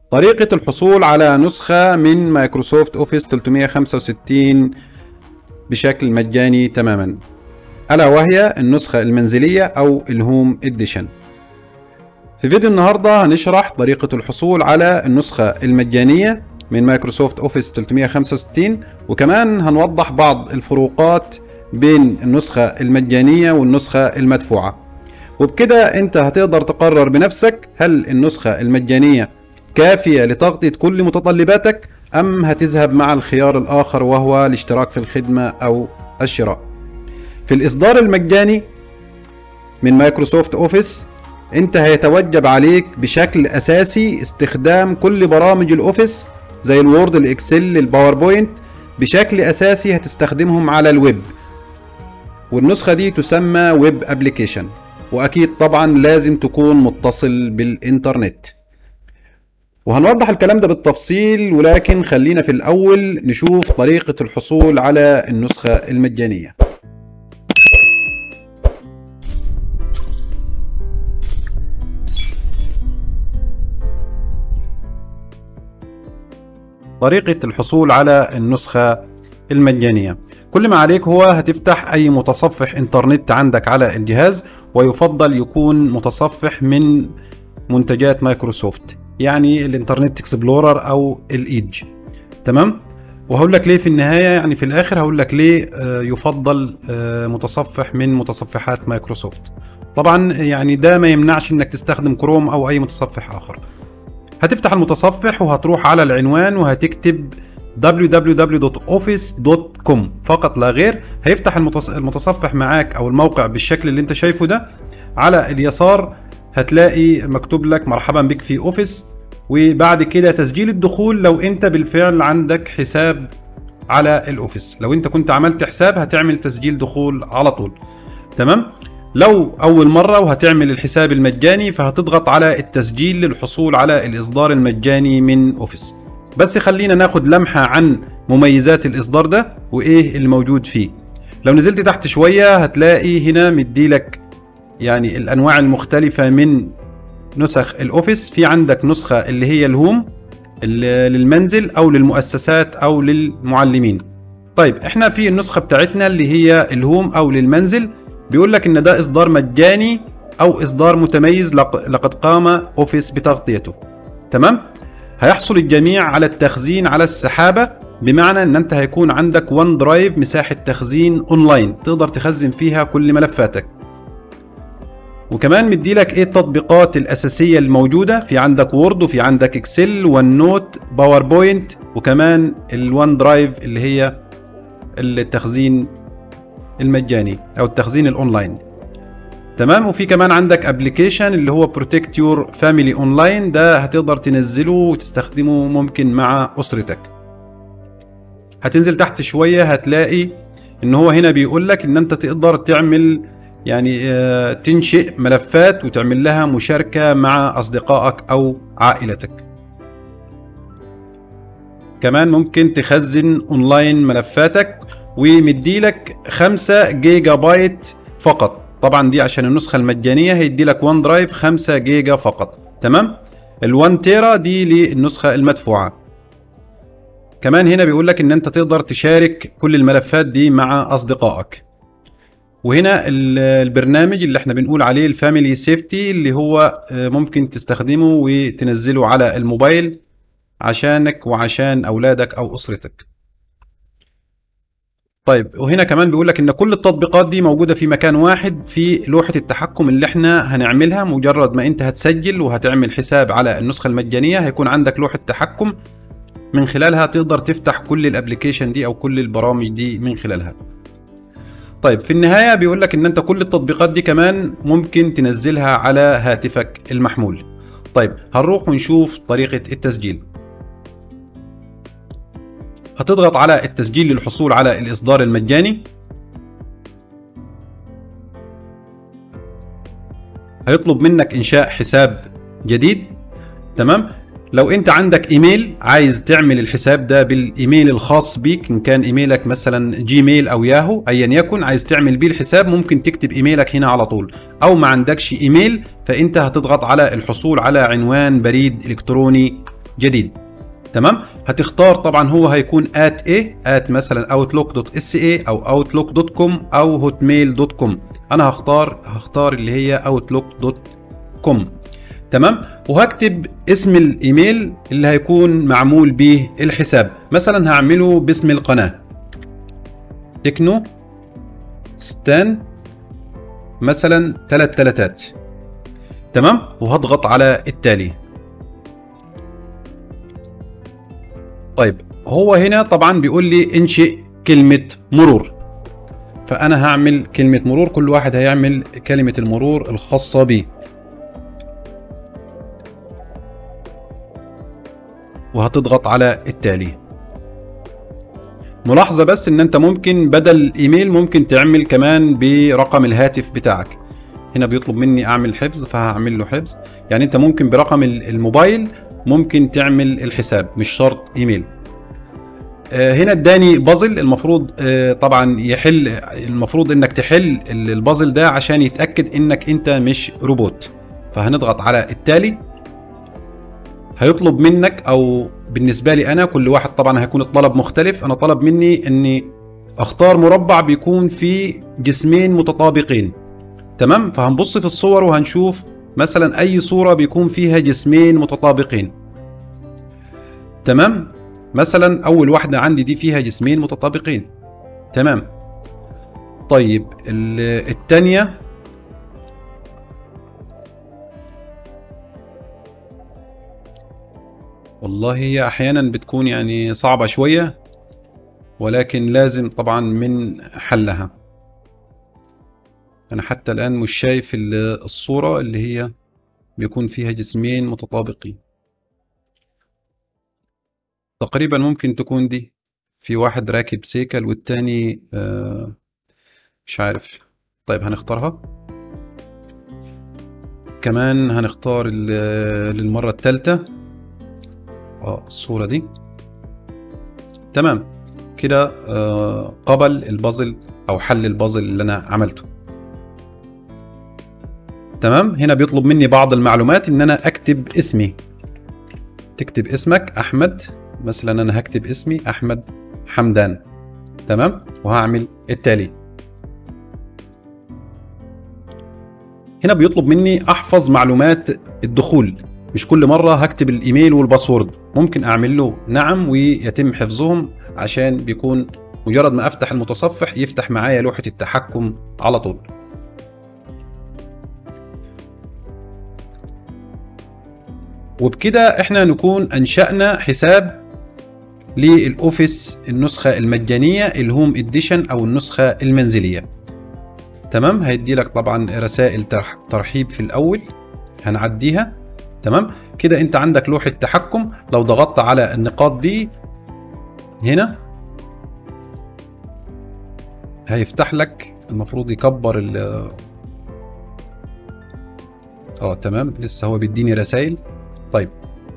طريقة الحصول على نسخة من مايكروسوفت اوفيس 365 بشكل مجاني تماما ألا وهي النسخة المنزلية أو الهوم اديشن في فيديو النهاردة هنشرح طريقة الحصول على النسخة المجانية من مايكروسوفت اوفيس 365 وكمان هنوضح بعض الفروقات بين النسخة المجانية والنسخة المدفوعة وبكده انت هتقدر تقرر بنفسك هل النسخة المجانية كافية لتغطية كل متطلباتك أم هتذهب مع الخيار الآخر وهو الاشتراك في الخدمة أو الشراء في الإصدار المجاني من مايكروسوفت أوفيس أنت هيتوجب عليك بشكل أساسي استخدام كل برامج الأوفيس زي الوورد الإكسل الباوربوينت بشكل أساسي هتستخدمهم على الويب والنسخة دي تسمى ويب ابلكيشن وأكيد طبعا لازم تكون متصل بالإنترنت وهنوضح الكلام ده بالتفصيل ولكن خلينا في الأول نشوف طريقة الحصول على النسخة المجانية طريقة الحصول على النسخة المجانية كل ما عليك هو هتفتح أي متصفح إنترنت عندك على الجهاز ويفضل يكون متصفح من منتجات مايكروسوفت يعني الانترنت اكسبلورر او الايدج تمام وهقول لك ليه في النهايه يعني في الاخر هقول لك ليه يفضل متصفح من متصفحات مايكروسوفت طبعا يعني ده ما يمنعش انك تستخدم كروم او اي متصفح اخر هتفتح المتصفح وهتروح على العنوان وهتكتب www.office.com فقط لا غير هيفتح المتصفح معاك او الموقع بالشكل اللي انت شايفه ده على اليسار هتلاقي مكتوب لك مرحبا بك في اوفيس وبعد كده تسجيل الدخول لو انت بالفعل عندك حساب على الاوفيس لو انت كنت عملت حساب هتعمل تسجيل دخول على طول تمام لو اول مرة وهتعمل الحساب المجاني فهتضغط على التسجيل للحصول على الاصدار المجاني من اوفيس بس خلينا ناخد لمحة عن مميزات الاصدار ده وايه اللي موجود فيه لو نزلت تحت شوية هتلاقي هنا مديلك يعني الانواع المختلفه من نسخ الاوفيس في عندك نسخه اللي هي الهوم اللي للمنزل او للمؤسسات او للمعلمين طيب احنا في النسخه بتاعتنا اللي هي الهوم او للمنزل بيقول لك ان ده اصدار مجاني او اصدار متميز لقد قام اوفيس بتغطيته تمام هيحصل الجميع على التخزين على السحابه بمعنى ان انت هيكون عندك ون درايف مساحه تخزين اونلاين تقدر تخزن فيها كل ملفاتك وكمان مديلك ايه التطبيقات الاساسيه الموجوده في عندك وورد وفي عندك اكسل والنوت باوربوينت وكمان الوان درايف اللي هي التخزين المجاني او التخزين الاونلاين تمام وفي كمان عندك ابلكيشن اللي هو بروتكت يور فاميلي اونلاين ده هتقدر تنزله وتستخدمه ممكن مع اسرتك هتنزل تحت شويه هتلاقي ان هو هنا بيقول لك ان انت تقدر تعمل يعني تنشئ ملفات وتعمل لها مشاركة مع أصدقائك أو عائلتك كمان ممكن تخزن أونلاين ملفاتك ومديلك 5 جيجا بايت فقط طبعا دي عشان النسخة المجانية هيدي لك ون درايف 5 جيجا فقط تمام ال1 تيرا دي للنسخة المدفوعة كمان هنا بيقول لك ان انت تقدر تشارك كل الملفات دي مع اصدقائك وهنا البرنامج اللي احنا بنقول عليه الفاميلي سيفتي اللي هو ممكن تستخدمه وتنزله على الموبايل عشانك وعشان اولادك او اسرتك طيب وهنا كمان بيقول لك ان كل التطبيقات دي موجوده في مكان واحد في لوحه التحكم اللي احنا هنعملها مجرد ما انت هتسجل وهتعمل حساب على النسخه المجانيه هيكون عندك لوحه تحكم من خلالها تقدر تفتح كل الابلكيشن دي او كل البرامج دي من خلالها طيب في النهايه بيقول لك ان انت كل التطبيقات دي كمان ممكن تنزلها على هاتفك المحمول طيب هنروح ونشوف طريقه التسجيل هتضغط على التسجيل للحصول على الاصدار المجاني هيطلب منك انشاء حساب جديد تمام لو انت عندك ايميل عايز تعمل الحساب ده بالايميل الخاص بيك ان كان ايميلك مثلا جيميل او ياهو ايا يكن عايز تعمل بيه الحساب ممكن تكتب ايميلك هنا على طول او ما عندكش ايميل فانت هتضغط على الحصول على عنوان بريد الكتروني جديد تمام هتختار طبعا هو هيكون at ايه at مثلا outlook.sa او outlook.com او hotmail.com انا هختار هختار اللي هي outlook.com تمام وهكتب اسم الايميل اللي هيكون معمول به الحساب مثلا هعمله باسم القناه تكنو ستان مثلا ثلاث تلاتات تمام وهضغط على التالي طيب هو هنا طبعا بيقول لي انشئ كلمة مرور فأنا هعمل كلمة مرور كل واحد هيعمل كلمة المرور الخاصة بيه وهتضغط على التالي ملاحظة بس ان انت ممكن بدل الايميل ممكن تعمل كمان برقم الهاتف بتاعك هنا بيطلب مني اعمل حفظ فهعمل له حفظ يعني انت ممكن برقم الموبايل ممكن تعمل الحساب مش شرط ايميل آه، هنا اداني بازل المفروض آه، طبعا يحل المفروض انك تحل البازل ده عشان يتاكد انك انت مش روبوت فهنضغط على التالي هيطلب منك او بالنسبه لي انا كل واحد طبعا هيكون الطلب مختلف انا طلب مني اني اختار مربع بيكون فيه جسمين متطابقين تمام فهنبص في الصور وهنشوف مثلا اي صوره بيكون فيها جسمين متطابقين تمام مثلا اول واحده عندي دي فيها جسمين متطابقين تمام طيب الثانيه والله هي احيانا بتكون يعني صعبة شوية ولكن لازم طبعا من حلها انا حتى الان مش شايف الصورة اللي هي بيكون فيها جسمين متطابقين تقريبا ممكن تكون دي في واحد راكب سيكل والتاني آه مش عارف طيب هنختارها كمان هنختار للمرة الثالثة اه الصورة دي تمام كده آه قبل البازل او حل البازل اللي انا عملته تمام هنا بيطلب مني بعض المعلومات ان انا اكتب اسمي تكتب اسمك احمد مثلا انا هكتب اسمي احمد حمدان تمام وهعمل التالي هنا بيطلب مني احفظ معلومات الدخول مش كل مرة هكتب الايميل والباسورد ممكن اعمل له نعم ويتم حفظهم عشان بيكون مجرد ما افتح المتصفح يفتح معايا لوحة التحكم على طول وبكده احنا نكون انشأنا حساب للاوفيس النسخة المجانية الهوم اديشن او النسخة المنزلية تمام هيدي لك طبعا رسائل ترحيب في الاول هنعديها تمام كده انت عندك لوحة تحكم لو ضغطت على النقاط دي هنا هيفتح لك المفروض يكبر ال اه تمام لسه هو بيديني رسائل طيب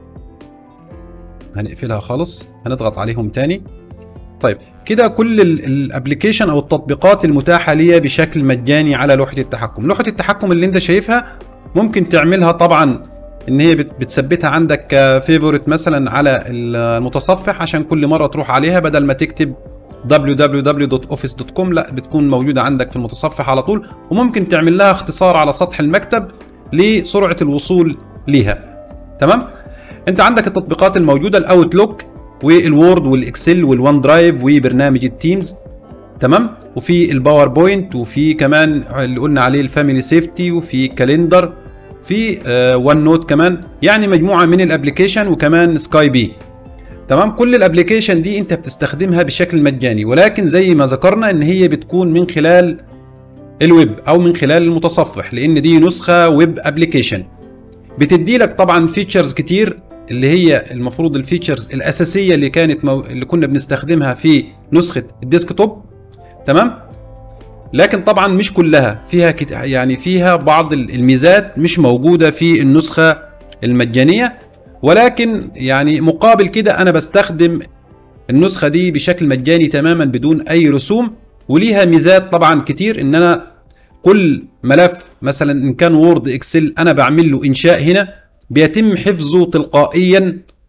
هنقفلها خالص هنضغط عليهم تاني طيب كده كل الابلكيشن او التطبيقات المتاحه ليا بشكل مجاني على لوحه التحكم لوحه التحكم اللي انت شايفها ممكن تعملها طبعا ان هي بتثبتها عندك كفيفورت مثلا على المتصفح عشان كل مره تروح عليها بدل ما تكتب www.office.com لا بتكون موجوده عندك في المتصفح على طول وممكن تعمل لها اختصار على سطح المكتب لسرعه الوصول ليها تمام انت عندك التطبيقات الموجوده الاوتلوك والوورد والاكسل والوان درايف وبرنامج التيمز تمام وفي الباوربوينت وفي كمان اللي قلنا عليه الفاميلي سيفتي وفي كالندر في ون آه، نوت كمان يعني مجموعه من الابلكيشن وكمان سكاي بي تمام كل الابلكيشن دي انت بتستخدمها بشكل مجاني ولكن زي ما ذكرنا ان هي بتكون من خلال الويب او من خلال المتصفح لان دي نسخه ويب ابلكيشن بتدي لك طبعا فيتشرز كتير اللي هي المفروض الفيتشرز الاساسيه اللي كانت مو... اللي كنا بنستخدمها في نسخه الديسكتوب تمام لكن طبعا مش كلها فيها كت... يعني فيها بعض الميزات مش موجوده في النسخه المجانيه ولكن يعني مقابل كده انا بستخدم النسخه دي بشكل مجاني تماما بدون اي رسوم وليها ميزات طبعا كتير ان انا كل ملف مثلا ان كان وورد اكسل انا بعمل له انشاء هنا بيتم حفظه تلقائيا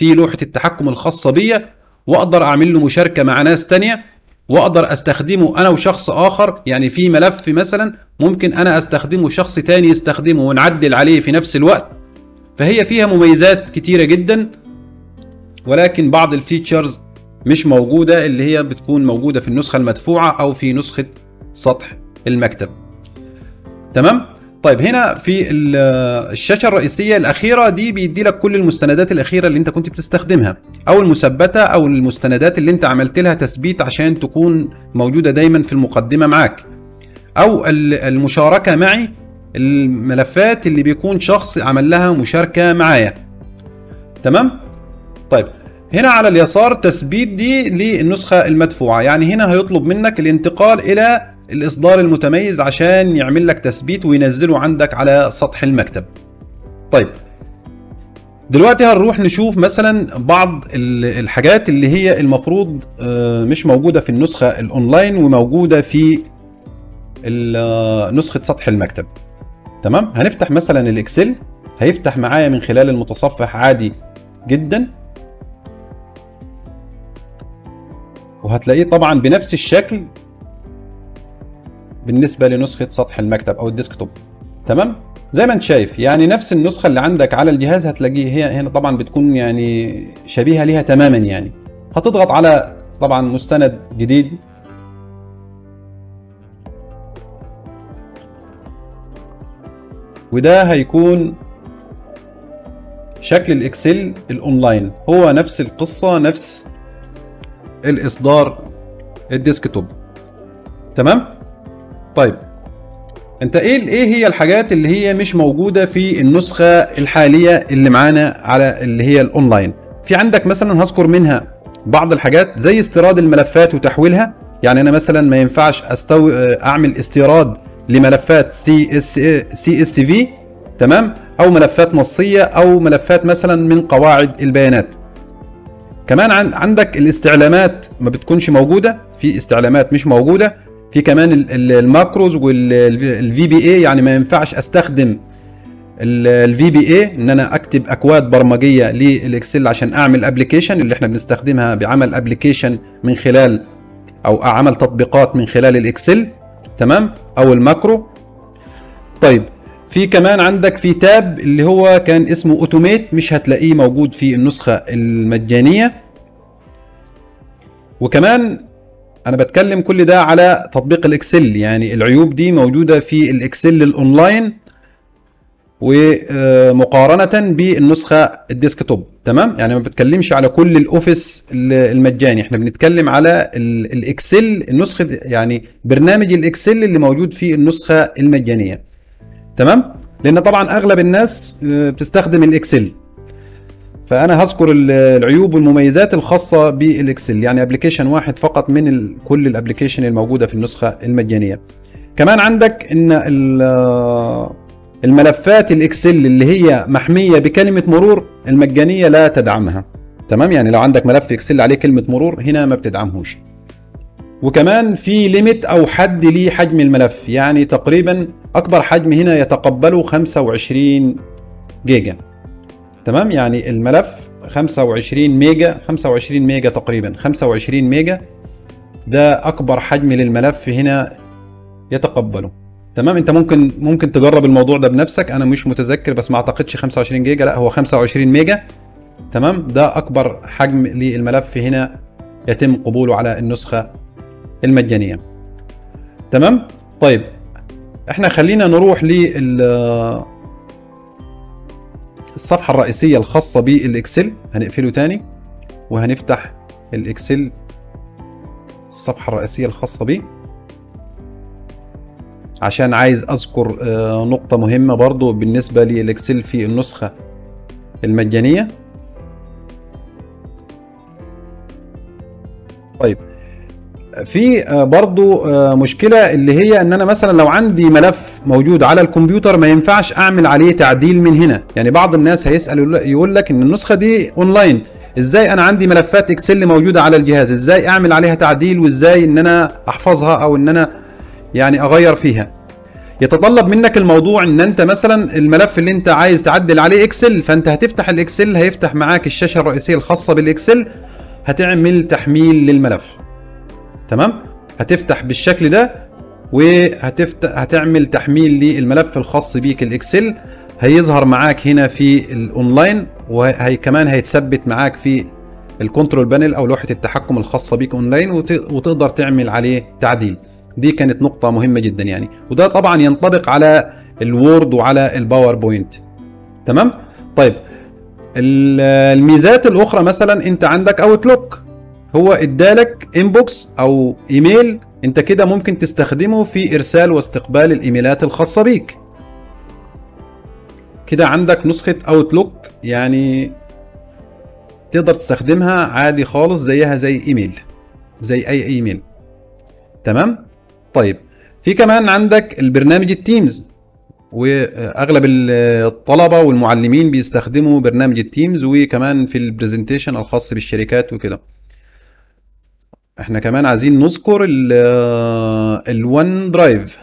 في لوحه التحكم الخاصه بيا واقدر اعمل له مشاركه مع ناس تانية واقدر استخدمه انا وشخص اخر يعني في ملف مثلا ممكن انا استخدمه شخص تاني يستخدمه ونعدل عليه في نفس الوقت فهي فيها مميزات كتيره جدا ولكن بعض الفيتشرز مش موجوده اللي هي بتكون موجوده في النسخه المدفوعه او في نسخه سطح المكتب تمام طيب هنا في الشاشه الرئيسيه الاخيره دي بيدي لك كل المستندات الاخيره اللي انت كنت بتستخدمها او المثبته او المستندات اللي انت عملت لها تثبيت عشان تكون موجوده دايما في المقدمه معاك او المشاركه معي الملفات اللي بيكون شخص عمل لها مشاركه معايا تمام طيب هنا على اليسار تثبيت دي للنسخه المدفوعه يعني هنا هيطلب منك الانتقال الى الاصدار المتميز عشان يعمل لك تثبيت وينزله عندك على سطح المكتب طيب دلوقتي هنروح نشوف مثلا بعض الحاجات اللي هي المفروض مش موجودة في النسخة الاونلاين وموجودة في نسخة سطح المكتب تمام هنفتح مثلا الاكسل هيفتح معايا من خلال المتصفح عادي جدا وهتلاقيه طبعا بنفس الشكل بالنسبه لنسخه سطح المكتب او الديسكتوب تمام زي ما انت شايف يعني نفس النسخه اللي عندك على الجهاز هتلاقيه هي هنا طبعا بتكون يعني شبيهه ليها تماما يعني هتضغط على طبعا مستند جديد وده هيكون شكل الاكسل الاونلاين هو نفس القصه نفس الاصدار الديسكتوب تمام طيب انت ايه ايه هي الحاجات اللي هي مش موجوده في النسخه الحاليه اللي معانا على اللي هي الاونلاين في عندك مثلا هذكر منها بعض الحاجات زي استيراد الملفات وتحويلها يعني انا مثلا ما ينفعش استو... اعمل استيراد لملفات سي اس سي اس في تمام او ملفات نصيه او ملفات مثلا من قواعد البيانات كمان عندك الاستعلامات ما بتكونش موجوده في استعلامات مش موجوده في كمان الماكروز والفي بي اي يعني ما ينفعش استخدم الفي بي اي ان انا اكتب اكواد برمجيه للاكسل عشان اعمل ابلكيشن اللي احنا بنستخدمها بعمل ابلكيشن من خلال او عمل تطبيقات من خلال الاكسل تمام او الماكرو طيب في كمان عندك في تاب اللي هو كان اسمه اوتوميت مش هتلاقيه موجود في النسخه المجانيه وكمان انا بتكلم كل ده على تطبيق الاكسل يعني العيوب دي موجوده في الاكسل الاونلاين ومقارنه بالنسخه الديسكتوب تمام يعني ما بتكلمش على كل الاوفيس المجاني احنا بنتكلم على الاكسل النسخه يعني برنامج الاكسل اللي موجود في النسخه المجانيه تمام لان طبعا اغلب الناس بتستخدم الاكسل فانا هذكر العيوب والمميزات الخاصه بالاكسل يعني ابلكيشن واحد فقط من كل الابلكيشن الموجوده في النسخه المجانيه كمان عندك ان الملفات الاكسل اللي هي محميه بكلمه مرور المجانيه لا تدعمها تمام يعني لو عندك ملف اكسل عليه كلمه مرور هنا ما بتدعمهوش وكمان في ليميت او حد لحجم الملف يعني تقريبا اكبر حجم هنا يتقبله 25 جيجا تمام يعني الملف 25 ميجا 25 ميجا تقريبا 25 ميجا ده اكبر حجم للملف هنا يتقبله تمام انت ممكن ممكن تجرب الموضوع ده بنفسك انا مش متذكر بس ما اعتقدش 25 جيجا لا هو 25 ميجا تمام ده اكبر حجم للملف هنا يتم قبوله على النسخه المجانيه تمام طيب احنا خلينا نروح لل الصفحة الرئيسية الخاصة بالإكسل هنقفله تاني وهنفتح الإكسل الصفحة الرئيسية الخاصة بيه عشان عايز أذكر نقطة مهمة برضو بالنسبة للإكسل في النسخة المجانية طيب في برضو مشكلة اللي هي ان انا مثلا لو عندي ملف موجود على الكمبيوتر ما ينفعش اعمل عليه تعديل من هنا يعني بعض الناس هيسأل يقول لك ان النسخة دي اونلاين ازاي انا عندي ملفات اكسل موجودة على الجهاز ازاي اعمل عليها تعديل وازاي ان انا احفظها او ان انا يعني اغير فيها يتطلب منك الموضوع ان انت مثلا الملف اللي انت عايز تعدل عليه اكسل فانت هتفتح الاكسل هيفتح معاك الشاشه الرئيسيه الخاصه بالاكسل هتعمل تحميل للملف تمام هتفتح بالشكل ده وهتفتح هتعمل تحميل للملف الخاص بيك الاكسل هيظهر معاك هنا في الاونلاين وهي كمان هيتثبت معاك في الكنترول بانل او لوحه التحكم الخاصه بيك اونلاين وتقدر تعمل عليه تعديل دي كانت نقطه مهمه جدا يعني وده طبعا ينطبق على الوورد وعلى الباوربوينت تمام طيب الميزات الاخرى مثلا انت عندك اوتلوك هو ادالك انبوكس او ايميل انت كده ممكن تستخدمه في ارسال واستقبال الايميلات الخاصه بيك كده عندك نسخه اوتلوك يعني تقدر تستخدمها عادي خالص زيها زي ايميل زي اي ايميل تمام طيب في كمان عندك البرنامج التيمز واغلب الطلبه والمعلمين بيستخدموا برنامج التيمز وكمان في البرزنتيشن الخاص بالشركات وكده احنا كمان عايزين نذكر الون درايف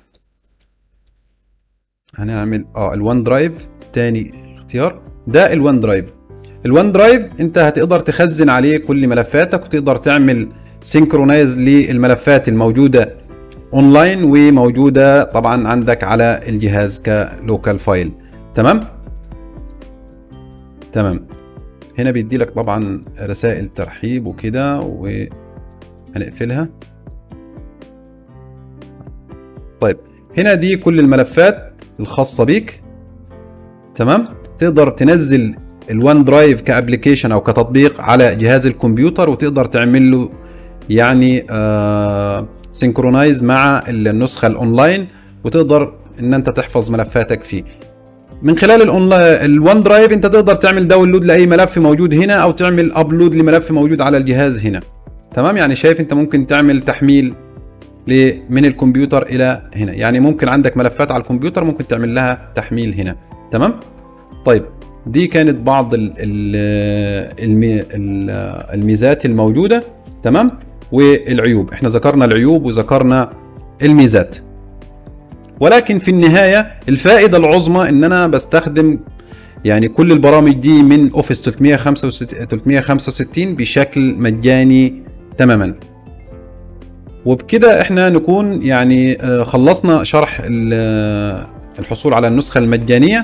هنعمل اه الون درايف تاني اختيار ده الون درايف الون درايف انت هتقدر تخزن عليه كل ملفاتك وتقدر تعمل سينكرونايز للملفات الموجوده اونلاين وموجوده طبعا عندك على الجهاز كلوكال فايل تمام تمام هنا بيدي لك طبعا رسائل ترحيب وكده وهنقفلها طيب هنا دي كل الملفات الخاصة بيك تمام تقدر تنزل الوان درايف كابليكيشن او كتطبيق على جهاز الكمبيوتر وتقدر تعمل له يعني آه سينكرونايز مع النسخه الاونلاين وتقدر ان انت تحفظ ملفاتك فيه من خلال الون درايف انت تقدر تعمل داونلود لاي ملف موجود هنا او تعمل ابلود لملف موجود على الجهاز هنا تمام يعني شايف انت ممكن تعمل تحميل من الكمبيوتر الى هنا يعني ممكن عندك ملفات على الكمبيوتر ممكن تعمل لها تحميل هنا تمام طيب دي كانت بعض الميزات الموجوده تمام والعيوب احنا ذكرنا العيوب وذكرنا الميزات ولكن في النهاية الفائدة العظمى ان انا بستخدم يعني كل البرامج دي من اوفيس 365 بشكل مجاني تماما وبكده احنا نكون يعني خلصنا شرح الحصول على النسخة المجانية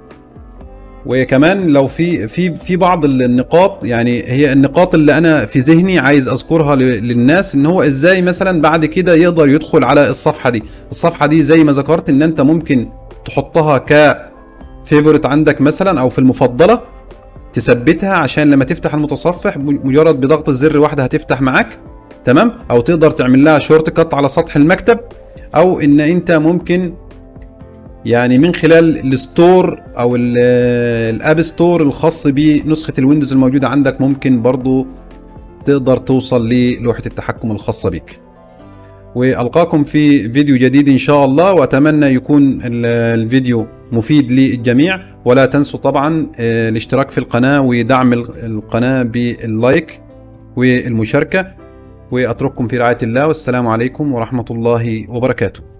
وكمان لو في في في بعض النقاط يعني هي النقاط اللي انا في ذهني عايز اذكرها للناس ان هو ازاي مثلا بعد كده يقدر يدخل على الصفحه دي الصفحه دي زي ما ذكرت ان انت ممكن تحطها ك فيفورت عندك مثلا او في المفضله تثبتها عشان لما تفتح المتصفح مجرد بضغط الزر واحده هتفتح معاك تمام او تقدر تعمل لها شورت كات على سطح المكتب او ان انت ممكن يعني من خلال الستور او الاب ستور الخاص بنسخه الويندوز الموجوده عندك ممكن برضو تقدر توصل للوحه التحكم الخاصه بك والقاكم في فيديو جديد ان شاء الله واتمنى يكون الفيديو مفيد للجميع ولا تنسوا طبعا الاشتراك في القناه ودعم القناه باللايك والمشاركه واترككم في رعايه الله والسلام عليكم ورحمه الله وبركاته